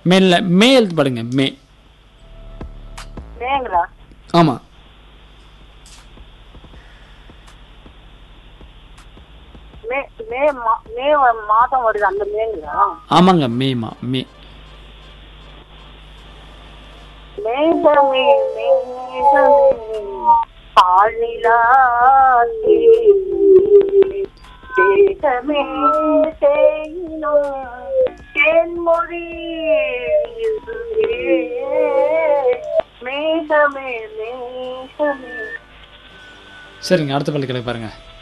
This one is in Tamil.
மேல மே எழுத்து பாடுங்க மே மேங்களா ஆமா மே மே மா- மே வ- மாதம் வருது அந்த மேங்களா ஆமாங்க மேமா மே மேகமே மேகமே ஆழிலாசே தேகமே தேயினும் தேன்மொழி மேகமே மேகமே சரிங்க அடுத்த பள்ளி பாருங்க